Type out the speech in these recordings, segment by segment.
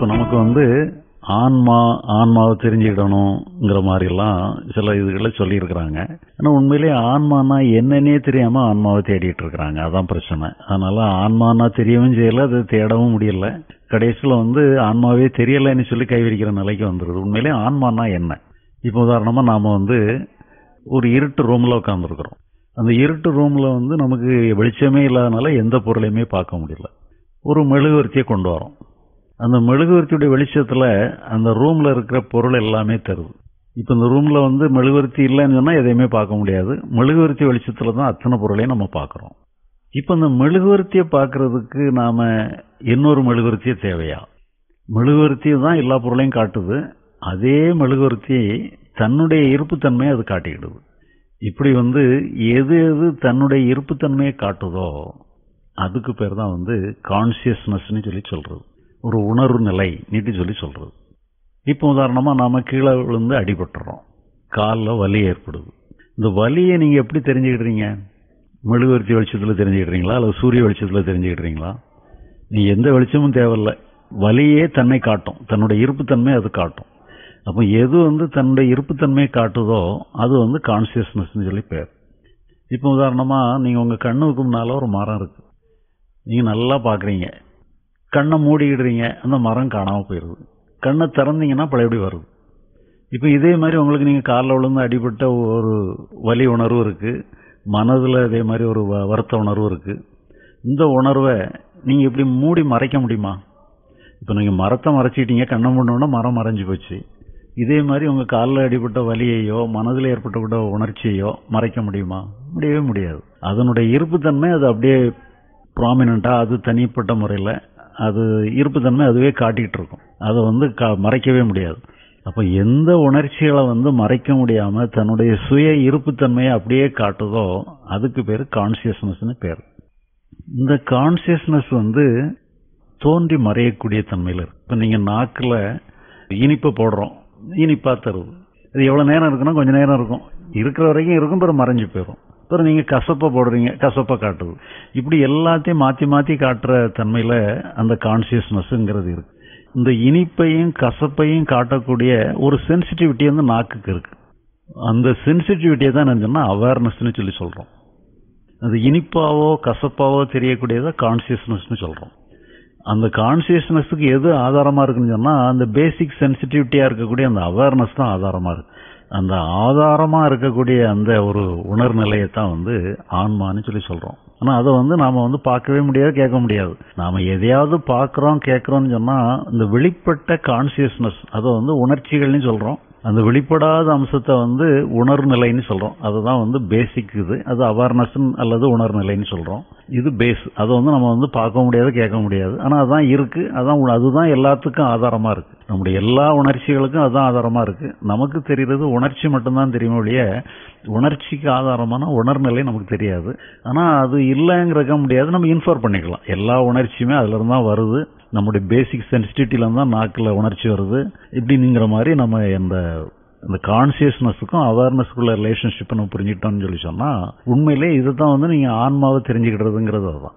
இப்போ நமக்கு வந்து ஆன்மா ஆன்மாவை தெரிஞ்சுக்கிடணுங்கிற மாதிரிலாம் சில இதுகளை சொல்லியிருக்கிறாங்க ஆனால் உண்மையிலேயே ஆன்மானா என்னன்னே தெரியாமல் ஆன்மாவை தேடிட்டு இருக்கிறாங்க அதான் பிரச்சனை அதனால ஆன்மானா தெரியவும் செய்யல அது தேடவும் முடியல கடைசியில் வந்து ஆன்மாவே தெரியலைன்னு சொல்லி கைவிரிக்கிற நிலைக்கு வந்துடுது உண்மையிலேயே ஆன்மானா என்ன இப்போ உதாரணமாக நாம் வந்து ஒரு இருட்டு ரூமில் உட்காந்துருக்குறோம் அந்த இருட்டு ரூமில் வந்து நமக்கு வெளிச்சமே இல்லாதனால எந்த பொருளையுமே பார்க்க முடியல ஒரு மெழுகுவர்த்தியை கொண்டு வரோம் அந்த மெழுகுவர்த்தியுடைய வெளிச்சத்தில் அந்த ரூமில் இருக்கிற பொருள் எல்லாமே தருது இப்போ இந்த ரூமில் வந்து மெழுகுவர்த்தி இல்லைன்னு சொன்னால் எதையுமே பார்க்க முடியாது மெழுகுவர்த்தி வெளிச்சத்தில் தான் அத்தனை பொருளையும் நம்ம பார்க்குறோம் இப்போ இந்த மெழுகுவர்த்தியை பார்க்கறதுக்கு நாம் இன்னொரு மெழுகுவர்த்தியே தேவையா மெழுகுவர்த்தி தான் எல்லா பொருளையும் காட்டுது அதே மெழுகுவர்த்தி தன்னுடைய இருப்புத்தன்மையை அது காட்டிக்கிடுது இப்படி வந்து எது எது தன்னுடைய இருப்புத்தன்மையை காட்டுதோ அதுக்கு பேர் தான் வந்து கான்சியஸ்னஸ்னு சொல்லி சொல்றது ஒரு உணர்வு நிலை நீட்டு சொல்லி சொல்றது இப்போ உதாரணமாக நாம கீழே விழுந்து அடிபட்டுறோம் காலில் வலி ஏற்படுது இந்த வலியை நீங்கள் எப்படி தெரிஞ்சுக்கிடுறீங்க மெழுகுவர்த்தி வெளிச்சத்தில் தெரிஞ்சுக்கிடுறீங்களா அல்லது சூரிய வெளிச்சத்தில் தெரிஞ்சுக்கிடுறீங்களா நீ எந்த வெளிச்சமும் தேவையில்லை வலியே தன்னை காட்டும் தன்னுடைய இருப்புத்தன்மை அது காட்டும் அப்போ எது வந்து தன்னுடைய இருப்புத்தன்மையை காட்டுதோ அது வந்து கான்சியஸ்னஸ்னு சொல்லி பேர் இப்போ உதாரணமாக நீங்கள் உங்கள் கண்ணுக்கு முன்னால் ஒரு மரம் இருக்கு நீங்கள் நல்லா பார்க்குறீங்க கண்ணை மூடிக்கிடுறீங்க அந்த மரம் காணாமல் போயிடுது கண்ணை திறந்தீங்கன்னா பழையபடி வருது இப்போ இதே மாதிரி உங்களுக்கு நீங்கள் காலில் விழுந்து அடிபட்ட ஒரு வலி உணர்வு இருக்குது மனதில் இதே மாதிரி ஒரு வ- வருத்த உணர்வு இருக்குது இந்த உணர்வை நீங்கள் இப்படி மூடி மறைக்க முடியுமா இப்போ நீங்கள் மரத்தை மறைச்சிட்டீங்க கண்ணை மூடணுன்னா மரம் மறைஞ்சு போச்சு இதே மாதிரி உங்கள் காலில் அடிபட்ட வலியையோ மனதில் ஏற்பட்ட உணர்ச்சியையோ மறைக்க முடியுமா முடியவே முடியாது அதனுடைய இருப்புத்தன்மை அது அப்படியே ப்ராமினண்ட்டாக அது தனிப்பட்ட முறையில் அது இருப்புத்தன்மை அதுவே காட்டிகிட்டு இருக்கும் அதை வந்து கா மறைக்கவே முடியாது அப்போ எந்த உணர்ச்சிகளை வந்து மறைக்க முடியாமல் தன்னுடைய சுய இருப்புத்தன்மையை அப்படியே காட்டுதோ அதுக்கு பேர் கான்சியஸ்னஸ்னு பேர் இந்த கான்சியஸ்னஸ் வந்து தோன்றி மறையக்கூடிய தன்மையில் இருக்கு இப்போ நீங்கள் நாக்கில் இனிப்பு போடுறோம் இனிப்பா தருது இது எவ்வளோ நேரம் இருக்குன்னா கொஞ்சம் நேரம் இருக்கும் இருக்கிற வரைக்கும் இருக்கும் பிறகு மறைஞ்சு போயிடும் பிறகு நீங்கள் கசப்பை போடுறீங்க கசப்பை காட்டுது இப்படி எல்லாத்தையும் மாற்றி மாற்றி காட்டுற தன்மையில் அந்த கான்சியஸ்னஸ்ங்கிறது இருக்கு இந்த இனிப்பையும் கசப்பையும் காட்டக்கூடிய ஒரு சென்சிட்டிவிட்டி வந்து நாக்குக்கு இருக்கு அந்த சென்சிட்டிவிட்டியை தான் என்ன சொன்னால் அவேர்னஸ்னு சொல்லி சொல்கிறோம் அது இனிப்பாவோ கசப்பாவோ தெரியக்கூடியதை கான்சியஸ்னஸ்னு சொல்கிறோம் அந்த கான்சியஸ்னஸுக்கு எது ஆதாரமாக இருக்குன்னு சொன்னால் அந்த பேசிக் சென்சிட்டிவிட்டியாக இருக்கக்கூடிய அந்த அவேர்னஸ் தான் ஆதாரமாக இருக்கு அந்த ஆதாரமாக இருக்கக்கூடிய அந்த ஒரு உணர்நிலையை தான் வந்து ஆன்மான்னு சொல்லி சொல்கிறோம் ஆனால் அதை வந்து நாம் வந்து பார்க்கவே முடியாது கேட்க முடியாது நாம் எதையாவது பார்க்குறோம் கேட்குறோம்னு சொன்னால் இந்த வெளிப்பட்ட கான்சியஸ்னஸ் அதை வந்து உணர்ச்சிகள்னு சொல்கிறோம் அந்த வெளிப்படாத அம்சத்தை வந்து உணர்வு நிலைன்னு சொல்றோம் அதுதான் வந்து பேசிக் இது அது அவேர்னஸ் அல்லது உணர்வு நிலைன்னு சொல்றோம் இது பேஸ் அதை வந்து நம்ம வந்து பார்க்க முடியாது கேட்க முடியாது ஆனா அதான் இருக்கு அதான் உ- அதுதான் எல்லாத்துக்கும் ஆதாரமா இருக்கு நம்முடைய எல்லா உணர்ச்சிகளுக்கும் அதுதான் ஆதாரமா இருக்கு நமக்கு தெரிகிறது உணர்ச்சி மட்டும்தான் தெரியும் ஒழிய உணர்ச்சிக்கு ஆதாரமான உணர்நிலை நமக்கு தெரியாது ஆனா அது இல்லைங்கிறக்க முடியாது நம்ம இன்ஃபர் பண்ணிக்கலாம் எல்லா உணர்ச்சியுமே அதுல இருந்து தான் வருது நம்முடைய பேசிக் சென்சிட்டிவிட்டில இருந்து தான் நாக்கில் உணர்ச்சி வருது இப்படிங்கிற மாதிரி நம்ம இந்த இந்த கான்சியஸ்னஸுக்கும் அவேர்னஸுக்குள்ள ரிலேஷன்ஷிப்பை நம்ம புரிஞ்சுக்கிட்டோம்னு சொல்லி சொன்னா உண்மையிலே இதுதான் வந்து நீங்க ஆன்மாவை தெரிஞ்சுக்கிட்டதுங்கிறது அதுதான்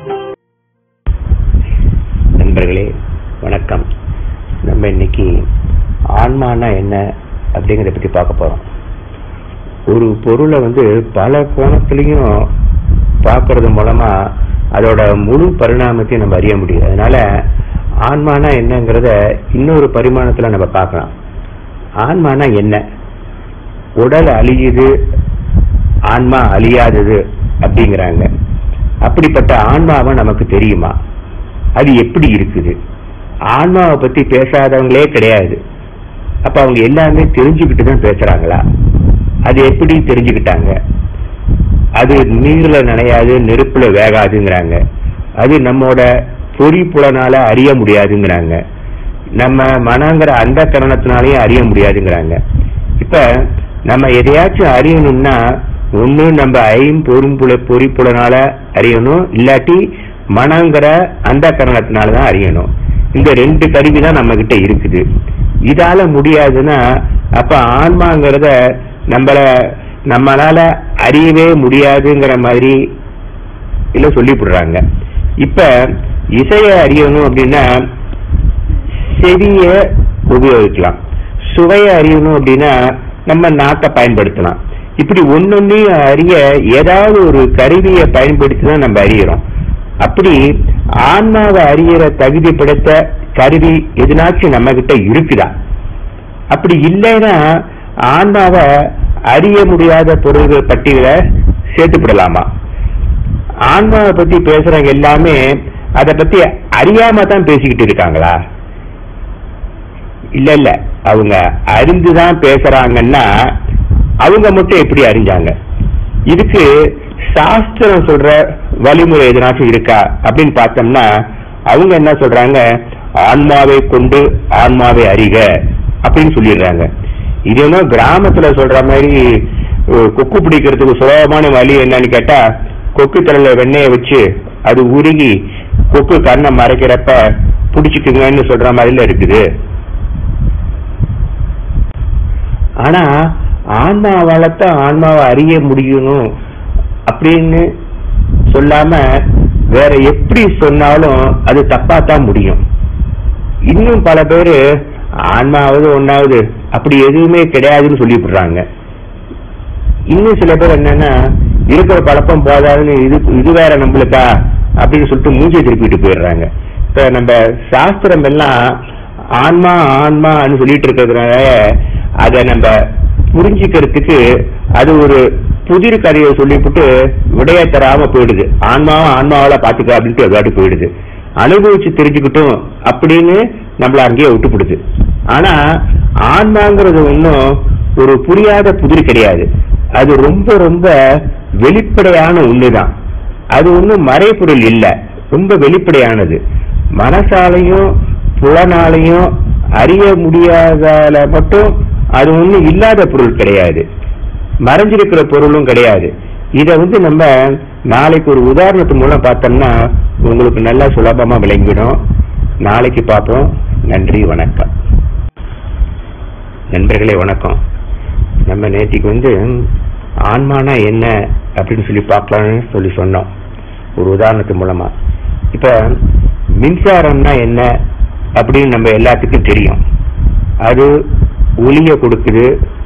நண்பர்களே வணக்கம் நம்ம இன்னைக்கு ஆன்மானா என்ன அப்படிங்கறத பத்தி பார்க்க போறோம் ஒரு பொருளை வந்து பல கோணத்திலையும் பார்க்கறது மூலமா அதோட முழு பரிணாமத்தையும் நம்ம அறிய முடியும் அதனால ஆன்மானா என்னங்கிறத இன்னொரு பரிமாணத்துல நம்ம பார்க்கலாம் ஆன்மானா என்ன உடல் அழியுது ஆன்மா அழியாதது அப்படிங்கிறாங்க அப்படிப்பட்ட ஆன்மாவை நமக்கு தெரியுமா அது எப்படி இருக்குது ஆன்மாவை பத்தி பேசாதவங்களே கிடையாது அப்ப அவங்க எல்லாமே தெரிஞ்சுக்கிட்டு தான் பேசுறாங்களா அது எப்படி தெரிஞ்சுக்கிட்டாங்க அது நீர்ல நனையாது நெருப்புல வேகாதுங்கிறாங்க அது நம்மோட பொறி புலனால அறிய முடியாதுங்கிறாங்க நம்ம மனங்கிற அந்த கரணத்தினாலையும் அறிய முடியாதுங்கிறாங்க இப்ப நம்ம எதையாச்சும் அறியணும்னா ஒண்ணு நம்ம ஐம்பொரும்புல பொறிப்புலனால அறியணும் இல்லாட்டி மனங்கிற அந்த கரணத்தினால தான் அறியணும் இந்த ரெண்டு கருவி தான் நம்ம கிட்ட இருக்குது இதால முடியாதுன்னா அப்ப ஆன்மாங்கிறத நம்மள நம்மளால அறியவே முடியாதுங்கிற மாதிரி இல்ல சொல்லிவிடுறாங்க இப்ப இசையை அறியணும் அப்படின்னா செவிய உபயோகிக்கலாம் சுவையை அறியணும் அப்படின்னா நம்ம நாட்டை பயன்படுத்தலாம் இப்படி ஒன்னொன்னையும் அறிய ஏதாவது ஒரு கருவியை பயன்படுத்தி தான் நம்ம அறியறோம் அப்படி ஆன்மாவை அறியற தகுதி படைத்த கருவி எதுனாச்சும் நம்ம கிட்ட இருக்குதா அப்படி இல்லைன்னா ஆன்மாவை அறிய முடியாத பொருள்கள் பட்டியலை சேர்த்துப்படலாமா ஆன்மாவை பத்தி பேசுறவங்க எல்லாமே அதை பத்தி அறியாம தான் பேசிக்கிட்டு இருக்காங்களா இல்ல இல்ல அவங்க அறிந்துதான் பேசுறாங்கன்னா அவங்க மட்டும் எப்படி அறிஞ்சாங்க இதுக்கு சாஸ்திரம் சொல்ற வழிமுறை எதனாச்சும் இருக்கா அப்படின்னு பார்த்தோம்னா அவங்க என்ன சொல்றாங்க ஆன்மாவை கொண்டு ஆன்மாவை அறிக அப்படின்னு சொல்லிடுறாங்க இது என்ன கிராமத்துல சொல்ற மாதிரி அஹ், கொக்கு பிடிக்கிறதுக்கு சுலபமான வழி என்னன்னு கேட்டா கொக்கு திரல வெண்ணெயை வச்சு அது உருகி கொக்கு கண்ணை மறைக்கிறப்ப பிடிச்சிக்குங்கன்னு சொல்ற மாதிரில இருக்குது ஆனா ஆன்மாவால தான் ஆன்மாவை அறிய முடியணும் அப்படின்னு சொல்லாம வேற எப்படி சொன்னாலும் அது தப்பா தான் முடியும் இன்னும் பல பேரு ஆன்மாவது ஒன்னாவது அப்படி எதுவுமே கிடையாதுன்னு சொல்லிவிடுறாங்க இன்னும் சில பேர் என்னன்னா இருக்கிற பழப்பம் போதாதுன்னு இது இது வேற நம்மளுக்கா அப்படின்னு சொல்லிட்டு மூஞ்சி திருப்பிட்டு போயிடுறாங்க இப்ப நம்ம சாஸ்திரம் எல்லாம் ஆன்மா ஆன்மான்னு சொல்லிட்டு இருக்கிறதுனால அதை நம்ம புரிஞ்சுக்கிறதுக்கு அது ஒரு புதிர் கதையை சொல்லிவிட்டு விடைய தராம போயிடுது ஆன்மாவை ஆன்மாவால பாத்துக்க அப்படின்ட்டு விளையாட்டு போயிடுது அனுபவிச்சு தெரிஞ்சுக்கிட்டும் அப்படின்னு நம்மள அங்கேயே விட்டுப்படுது ஆனா ஆன்மாங்கிறது ஒன்றும் ஒரு புரியாத புதிர் கிடையாது அது ரொம்ப ரொம்ப வெளிப்படையான ஒண்ணுதான் அது ஒண்ணும் மறைபொருள் இல்ல ரொம்ப வெளிப்படையானது மனசாலையும் புலனாலையும் அறிய முடியாதால மட்டும் அது ஒண்ணும் இல்லாத பொருள் கிடையாது மறைஞ்சிருக்கிற பொருளும் கிடையாது இத வந்து நம்ம நாளைக்கு ஒரு உதாரணத்து மூலம் பார்த்தோம்னா உங்களுக்கு நல்லா சுலபமா விளங்கிடும் நாளைக்கு பார்ப்போம் நன்றி வணக்கம் நண்பர்களே வணக்கம் நம்ம நேத்திக்கு வந்து ஆன்மானா என்ன அப்படின்னு சொல்லி பார்க்கலாம்னு சொல்லி சொன்னோம் ஒரு உதாரணத்து மூலமா இப்ப மின்சாரம்னா என்ன அப்படின்னு நம்ம எல்லாத்துக்கும் தெரியும் அது ஒளிய கொடுக்குது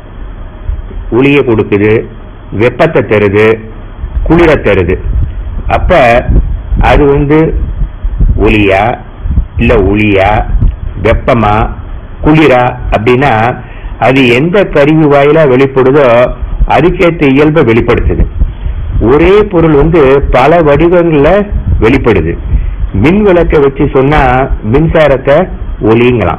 ஒளிய கொடுக்குது வெப்பத்தை தருது குளிர தருது அப்ப அது வந்து ஒளியா இல்ல ஒளியா வெப்பமா குளிரா அப்படின்னா அது எந்த கருவி வாயிலா வெளிப்படுதோ அதுக்கேற்ற இயல்பை வெளிப்படுத்துது ஒரே பொருள் வந்து பல வடிவங்கள்ல வெளிப்படுது மின் விளக்க வச்சு சொன்னா மின்சாரத்தை ஒளிங்கலாம்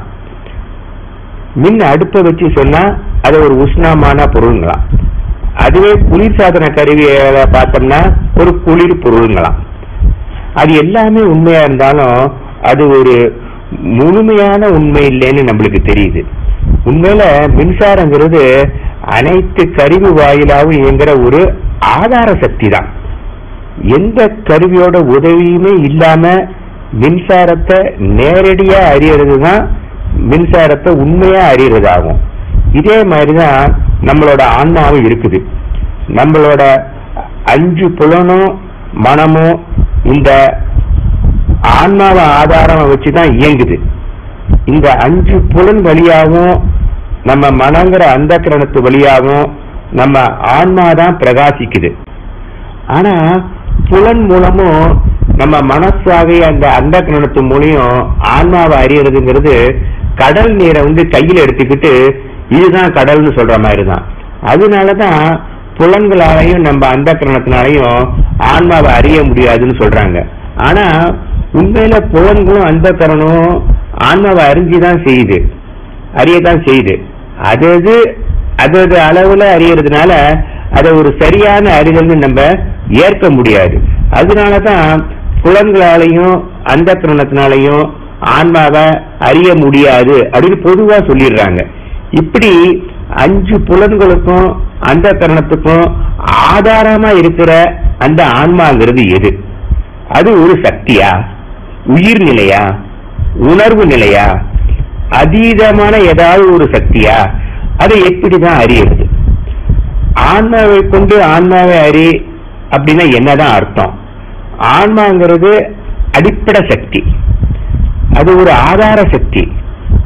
மின் அடுப்பை வச்சு சொன்னா அது ஒரு உஷ்ணமான பொருளுங்களாம் அதுவே குளிர்சாதன கருவியை பார்த்தோம்னா ஒரு குளிர் பொருளுங்களாம் அது எல்லாமே உண்மையா இருந்தாலும் அது ஒரு முழுமையான உண்மை இல்லைன்னு நம்மளுக்கு தெரியுது உண்மையில மின்சாரங்கிறது அனைத்து கருவி வாயிலாகவும் இயங்குற ஒரு ஆதார சக்தி தான் எந்த கருவியோட உதவியுமே இல்லாம மின்சாரத்தை நேரடியா அறியறது தான் மின்சாரத்தை உண்மையா அறியறதாகும் இதே மாதிரிதான் நம்மளோட ஆன்மாவும் இருக்குது நம்மளோட அஞ்சு புலனும் மனமும் இந்த ஆன்மாவை ஆதாரமா வச்சுதான் இயங்குது இந்த அஞ்சு புலன் வழியாகவும் நம்ம மனங்கிற அந்த கிரணத்து வழியாகவும் நம்ம ஆன்மா தான் பிரகாசிக்குது ஆனா புலன் மூலமும் நம்ம மனசாகிய அந்த அந்த கிரணத்து மூலியம் ஆன்மாவை அறியறதுங்கிறது கடல் நீரை வந்து கையில எடுத்துக்கிட்டு இதுதான் கடல்னு சொல்ற மாதிரி தான் அதனாலதான் புலன்களாலையும் நம்ம அந்த கிரணத்தினாலையும் ஆன்மாவை அறிய முடியாதுன்னு சொல்றாங்க ஆனா உண்மையில புலன்களும் அந்த கரணம் ஆன்மாவை அறிஞ்சுதான் செய்யுது அறியதான் செய்யுது அது அது அது அது அளவுல அறியறதுனால அதை ஒரு சரியான அறிதல்னு நம்ம ஏற்க முடியாது அதனாலதான் புலன்களாலையும் அந்த கிரணத்தினாலையும் ஆன்மாவை அறிய முடியாது அப்படின்னு பொதுவா சொல்லிடுறாங்க இப்படி அஞ்சு புலன்களுக்கும் அந்த கரணத்துக்கும் ஆதாரமா இருக்கிற அந்த ஆன்மாங்கிறது எது அது ஒரு சக்தியா உயிர் நிலையா உணர்வு நிலையா அதீதமான ஏதாவது ஒரு சக்தியா அதை எப்படிதான் அறியறது ஆன்மாவை கொண்டு ஆன்மாவை அறி அப்படின்னா என்னதான் அர்த்தம் ஆன்மாங்கிறது அடிப்படை சக்தி அது ஒரு ஆதார சக்தி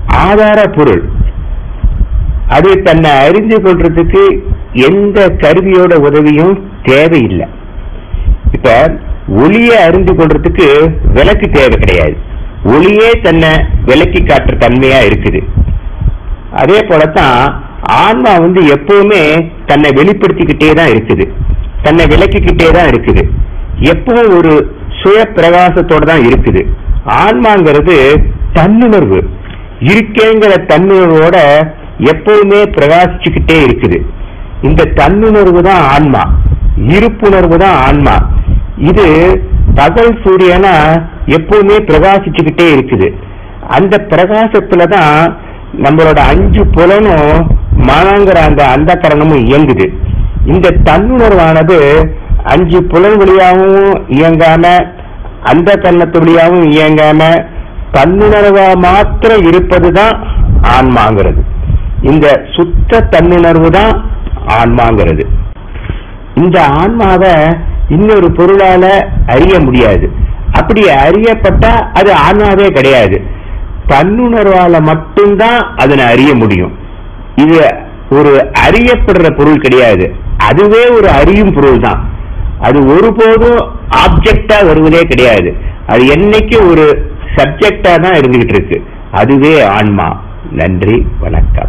ஆதார பொருள் அது தன்னை அறிந்து கொள்றதுக்கு எந்த கருவியோட உதவியும் தேவையில்லை இப்ப ஒளியை அறிந்து கொள்றதுக்கு விளக்கு தேவை கிடையாது ஒளியே தன்னை விளக்கி காட்டுற தன்மையா இருக்குது அதே போலத்தான் ஆன்மா வந்து எப்பவுமே தன்னை வெளிப்படுத்திக்கிட்டே தான் இருக்குது தன்னை விளக்கிக்கிட்டே தான் இருக்குது எப்பவும் ஒரு சுய பிரகாசத்தோட தான் இருக்குது ஆன்மாங்கிறது தன்னுணர்வு இருக்கேங்கிற தன்னுணர்வோட எப்பவுமே பிரகாசிச்சுக்கிட்டே இருக்குது இந்த தன்னுணர்வு தான் ஆன்மா இருப்புணர்வு தான் ஆன்மா இது பகல் சூரியனா எப்பவுமே பிரகாசிச்சுக்கிட்டே இருக்குது அந்த பிரகாசத்துல தான் நம்மளோட அஞ்சு புலனும் மனங்கிற அந்த அந்த கரணமும் இயங்குது இந்த தன்னுணர்வானது அஞ்சு புலன் வழியாகவும் இயங்காம அந்த கரணத்து வழியாகவும் இயங்காம தன்னுணர்வா மாத்திரம் இருப்பதுதான் ஆன்மாங்கிறது இந்த சுத்த தன்னுணர்வு தான் ஆன்மாங்கிறது இந்த ஆன்மாவை இன்னொரு பொருளால அறிய முடியாது அப்படி அறியப்பட்டா அது ஆன்மாவே கிடையாது தன்னுணர்வால மட்டும்தான் அதனை அறிய முடியும் இது ஒரு அறியப்படுற பொருள் கிடையாது அதுவே ஒரு அறியும் பொருள் தான் அது ஒருபோதும் ஆப்ஜெக்டா வருவதே கிடையாது அது என்னைக்கு ஒரு சப்ஜெக்டா தான் இருந்துகிட்டு இருக்கு அதுவே ஆன்மா நன்றி வணக்கம்